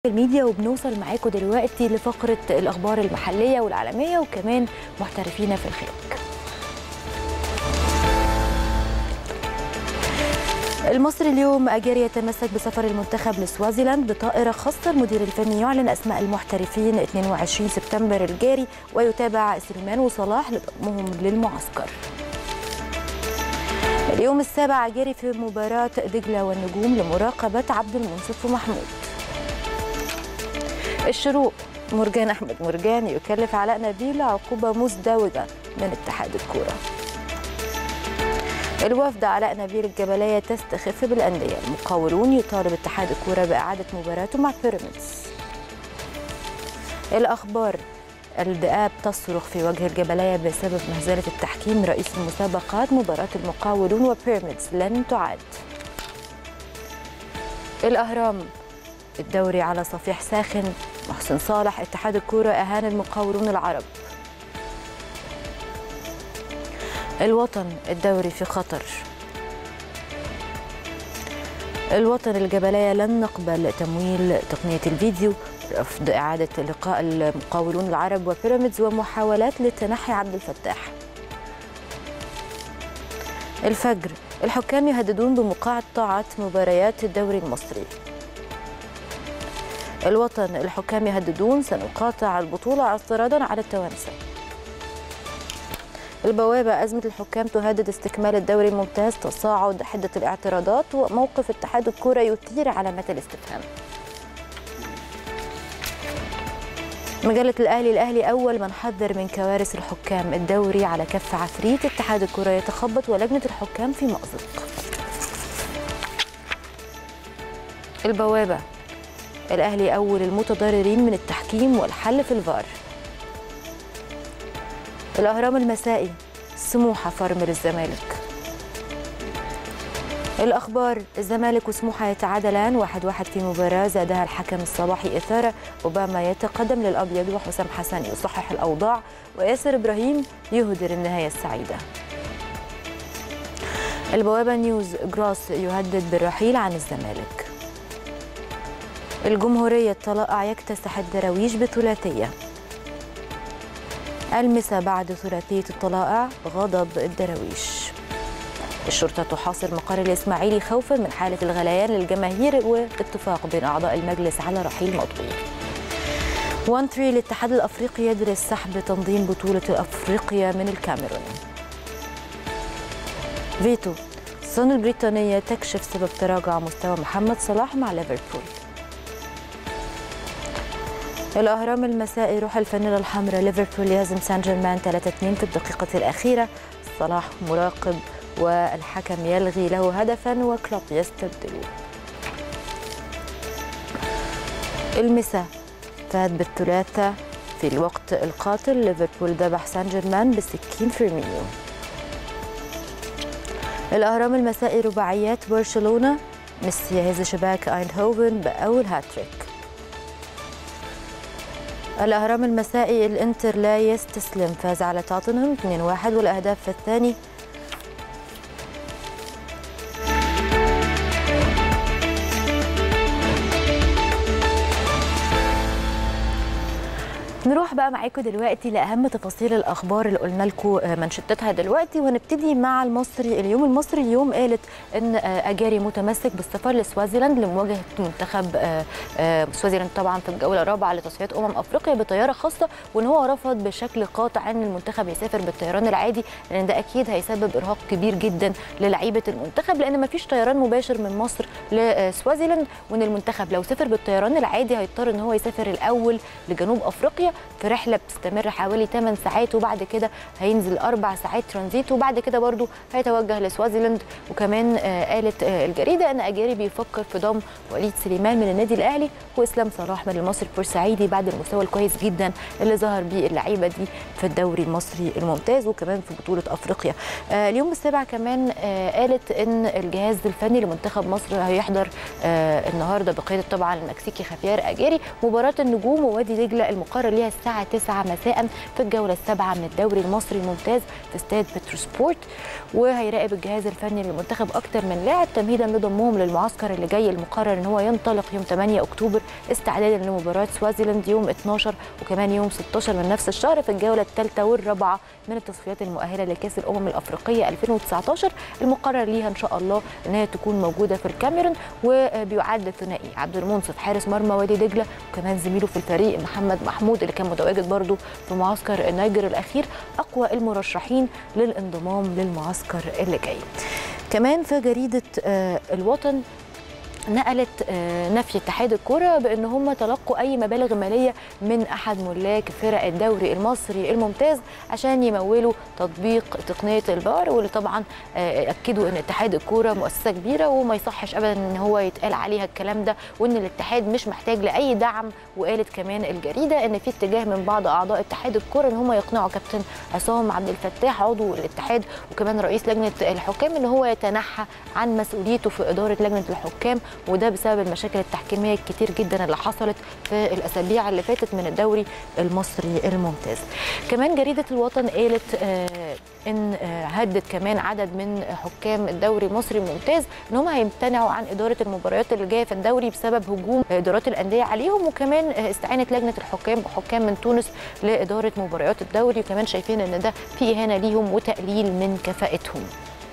الميديا وبنوصل معاكم دلوقتي لفقرة الأخبار المحلية والعالمية وكمان محترفين في الخارج المصري اليوم أجاري يتمسك بسفر المنتخب لسوازيلاند بطائرة خاصة المدير الفني يعلن أسماء المحترفين 22 سبتمبر الجاري ويتابع سليمان وصلاح لضمهم للمعسكر اليوم السابع جاري في مباراة دجلة والنجوم لمراقبة عبد المنصف ومحمود الشروق مرجان احمد مرجان يكلف علاء نبيل عقوبه مزدوجه من اتحاد الكوره الوفد علاء نبيل الجبليه تستخف بالانديه المقاولون يطالب اتحاد الكوره باعاده مباراته مع بيراميدز الاخبار الذئاب تصرخ في وجه الجبليه بسبب مهزله التحكيم رئيس المسابقات مباراه المقاولون وبيراميدز لن تعاد الاهرام الدوري على صفيح ساخن محسن صالح اتحاد الكورة أهان المقاولون العرب الوطن الدوري في خطر الوطن الجبلية لن نقبل تمويل تقنية الفيديو رفض إعادة لقاء المقاولون العرب وبيراميدز ومحاولات لتنحي عبد الفتاح الفجر الحكام يهددون بمقاطعة مباريات الدوري المصري الوطن الحكام يهددون سنقاطع البطولة اعتراضا على التوانسة البوابة أزمة الحكام تهدد استكمال الدوري الممتاز تصاعد حدة الاعتراضات وموقف اتحاد الكرة يثير علامات الاستفهام مجلة الأهلي الأهلي أول من حذر من كوارث الحكام الدوري على كف عفريت اتحاد الكرة يتخبط ولجنة الحكام في مأزق البوابة الأهلي أول المتضررين من التحكيم والحل في الفار الأهرام المسائي سموحة فرمل الزمالك الأخبار الزمالك وسموحة يتعادلان واحد واحد في مباراة زادها الحكم الصباحي إثارة أوباما يتقدم للأبيض وحسام حسن يصحح الأوضاع وياسر إبراهيم يهدر النهاية السعيدة البوابة نيوز جراس يهدد بالرحيل عن الزمالك الجمهورية الطلائع يكتسح الدراويش بثلاثية المسا بعد ثلاثية الطلائع غضب الدراويش الشرطة تحاصر مقر الإسماعيلي خوفا من حالة الغليان للجماهير واتفاق بين أعضاء المجلس على رحيل مطلوب 1 3 الاتحاد الأفريقي يدرس سحب تنظيم بطولة أفريقيا من الكاميرون فيتو الصن البريطانية تكشف سبب تراجع مستوى محمد صلاح مع ليفربول الأهرام المسائي روح الفانيلا الحمراء ليفربول يهزم سان جيرمان 3-2 في الدقيقة الأخيرة صلاح مراقب والحكم يلغي له هدفا وكلوب يستبدله المساء فات بالثلاثة في الوقت القاتل ليفربول ذبح سان جيرمان بسكين فيرمينيو الأهرام المسائي رباعيات برشلونة ميسي يهز شباك ايندهوفن بأول هاتريك الأهرام المسائي الإنتر لا يستسلم فاز على توتنهام 2-1 والأهداف في الثاني نروح بقى معاكم دلوقتي لاهم تفاصيل الاخبار اللي قلنا لكم منشطتها دلوقتي وهنبتدي مع المصري اليوم المصري اليوم قالت ان اجاري متمسك بالسفر لسوازيلاند لمواجهه منتخب سوازيلاند طبعا في الجوله الرابعه لتصفيات امم افريقيا بطياره خاصه وان هو رفض بشكل قاطع ان المنتخب يسافر بالطيران العادي لان ده اكيد هيسبب ارهاق كبير جدا للعيبه المنتخب لان ما فيش طيران مباشر من مصر لسوازيلاند وان المنتخب لو سافر بالطيران العادي هيضطر ان هو يسافر الاول لجنوب افريقيا في رحله بتستمر حوالي 8 ساعات وبعد كده هينزل اربع ساعات ترانزيت وبعد كده برده هيتوجه لسوازيلاند وكمان آه قالت آه الجريده ان اجاري بيفكر في ضم وليد سليمان من النادي الاهلي واسلام صلاح من المصري البورسعيدي بعد المستوى الكويس جدا اللي ظهر بيه اللعيبه دي في الدوري المصري الممتاز وكمان في بطوله افريقيا آه اليوم السابع كمان قالت ان الجهاز الفني لمنتخب مصر هيحضر النهارده بقياده طبعا المكسيكي خافير اجاري مباراه النجوم ووادي دجله المقرر ليها عليها الساعه 9 مساء في الجوله السابعه من الدوري المصري الممتاز في استاد بتروسبورت وهيراقب الجهاز الفني للمنتخب اكتر من لاعب تمهيدا لضمهم للمعسكر اللي جاي المقرر ان هو ينطلق يوم 8 اكتوبر استعدادا لمباراه سوازيلاند يوم 12 وكمان يوم 16 من نفس الشهر في الجوله الثالثه والرابعه من التصفيات المؤهله لكاس الامم الافريقيه 2019 المقرر ليها ان شاء الله ان هي تكون موجوده في الكاميرون وبيعد الثنائي عبد المنصف حارس مرمى وادي دجله وكمان زميله في الفريق محمد محمود اللي كان متواجد برضه في معسكر النيجر الاخير اقوى المرشحين للانضمام للمعسكر اللي جاي كمان في جريده الوطن نقلت نفي اتحاد الكره بان هم تلقوا اي مبالغ ماليه من احد ملاك فرق الدوري المصري الممتاز عشان يمولوا تطبيق تقنيه الفار واللي طبعا اكدوا ان اتحاد الكوره مؤسسه كبيره وما يصحش ابدا ان هو يتقال عليها الكلام ده وان الاتحاد مش محتاج لاي دعم وقالت كمان الجريده ان في اتجاه من بعض اعضاء اتحاد الكوره ان هم يقنعوا كابتن عصام عبد الفتاح عضو الاتحاد وكمان رئيس لجنه الحكام ان هو يتنحى عن مسؤوليته في اداره لجنه الحكام وده بسبب المشاكل التحكيميه الكتير جدا اللي حصلت في الاسابيع اللي فاتت من الدوري المصري الممتاز. كمان جريده الوطن قالت آه ان آه هدد كمان عدد من حكام الدوري المصري الممتاز ان هم هيمتنعوا عن اداره المباريات اللي جايه في الدوري بسبب هجوم ادارات الانديه عليهم وكمان آه استعانت لجنه الحكام بحكام من تونس لاداره مباريات الدوري وكمان شايفين ان ده في اهانه ليهم وتقليل من كفاءتهم.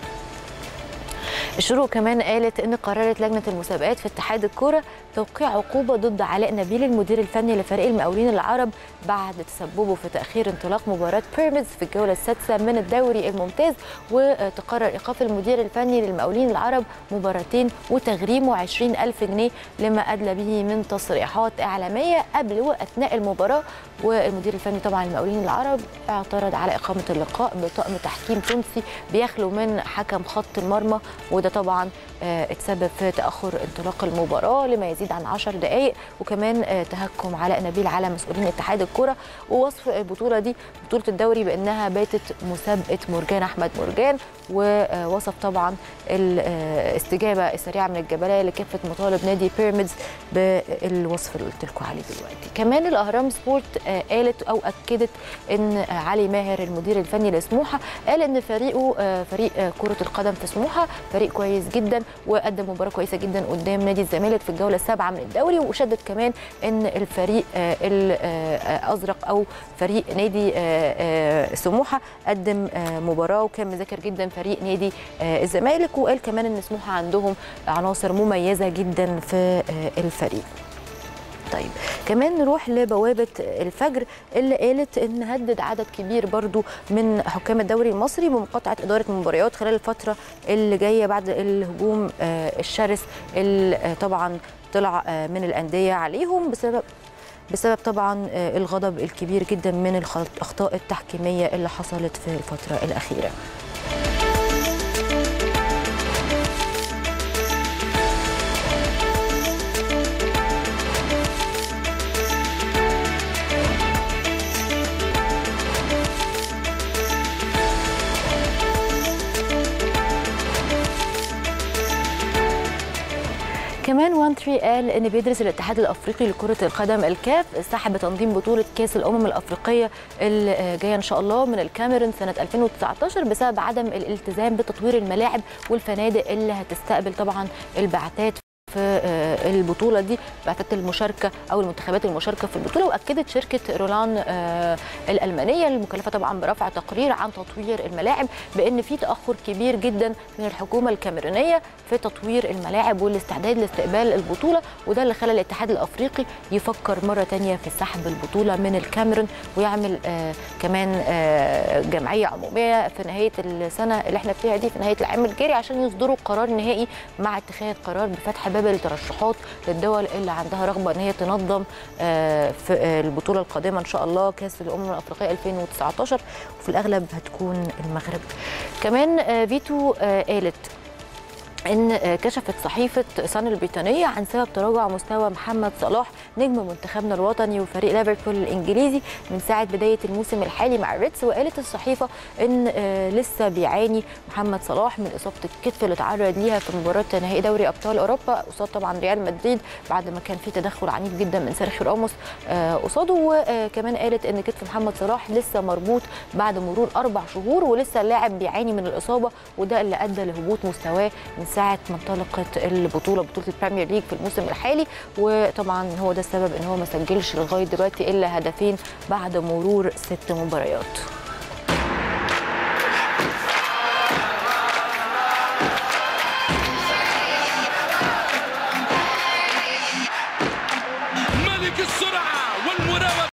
الشروق كمان قالت ان قررت لجنه المسابقات في اتحاد الكوره توقيع عقوبه ضد علاء نبيل المدير الفني لفريق المقاولين العرب بعد تسببه في تاخير انطلاق مباراه بيراميدز في الجوله السادسه من الدوري الممتاز وتقرر ايقاف المدير الفني للمقاولين العرب مباراتين وتغريمه 20 ألف جنيه لما ادلى به من تصريحات اعلاميه قبل واثناء المباراه والمدير الفني طبعا المقاولين العرب اعترض على اقامه اللقاء بطقم تحكيم تونسي بيخلو من حكم خط المرمى وده طبعا اتسبب في تاخر انطلاق المباراه لما يزيد عن 10 دقائق وكمان تهكم علاء نبيل على مسؤولين اتحاد الكره ووصف البطوله دي بطوله الدوري بانها باتت مسابقه مرجان احمد مرجان ووصف طبعا الاستجابه السريعه من الجبليه لكافه مطالب نادي بيراميدز بالوصف اللي قلت لكم عليه دلوقتي كمان الاهرام سبورت قالت او اكدت ان علي ماهر المدير الفني لسموحه قال ان فريقه فريق كره القدم في سموحه فريق كويس جدا وقدم مباراه كويسه جدا قدام نادي الزمالك في الجوله السابعه من الدوري وشدد كمان ان الفريق الازرق او فريق نادي سموحه قدم مباراه وكان مذاكر جدا فريق نادي الزمالك وقال كمان ان سموحه عندهم عناصر مميزه جدا في الفريق طيب كمان نروح لبوابه الفجر اللي قالت ان هدد عدد كبير برضو من حكام الدوري المصري بمقاطعه اداره المباريات خلال الفتره اللي جايه بعد الهجوم الشرس اللي طبعا طلع من الانديه عليهم بسبب بسبب طبعا الغضب الكبير جدا من الاخطاء التحكيميه اللي حصلت في الفتره الاخيره كمان وان تري قال ان بيدرس الاتحاد الافريقي لكره القدم الكاف سحب تنظيم بطوله كاس الامم الافريقيه اللي جايه ان شاء الله من الكاميرون سنه 2019 بسبب عدم الالتزام بتطوير الملاعب والفنادق اللي هتستقبل طبعا البعثات في البطوله دي بعثات المشاركه او المنتخبات المشاركه في البطوله واكدت شركه رولان الالمانيه المكلفه طبعا برفع تقرير عن تطوير الملاعب بان في تاخر كبير جدا من الحكومه الكاميرونيه في تطوير الملاعب والاستعداد لاستقبال البطوله وده اللي خلى الاتحاد الافريقي يفكر مره ثانيه في سحب البطوله من الكاميرون ويعمل كمان جمعيه عموميه في نهايه السنه اللي احنا فيها دي في نهايه العام الجاري عشان يصدروا قرار نهائي مع اتخاذ قرار بفتح باب الترشحات للدول اللي عندها رغبه ان هي تنظم في البطوله القادمه ان شاء الله كاس الامم الافريقيه 2019 وفي الاغلب هتكون المغرب. كمان فيتو قالت ان كشفت صحيفه سان البريطانيه عن سبب تراجع مستوى محمد صلاح نجم منتخبنا الوطني وفريق ليفربول الانجليزي من ساعه بدايه الموسم الحالي مع الريدز وقالت الصحيفه ان لسه بيعاني محمد صلاح من اصابه الكتف اللي تعرض ليها في مباراه نهائي دوري ابطال اوروبا قصاد طبعا ريال مدريد بعد ما كان في تدخل عنيف جدا من سيرخيو راموس قصاده وكمان قالت ان كتف محمد صلاح لسه مربوط بعد مرور اربع شهور ولسه اللاعب بيعاني من الاصابه وده اللي ادى لهبوط مستواه من ساعه ما انطلقت البطوله بطوله البريمير ليج في الموسم الحالي وطبعا هو ده السبب ان هو ما سجلش لغايه دلوقتي الا هدفين بعد مرور ست مباريات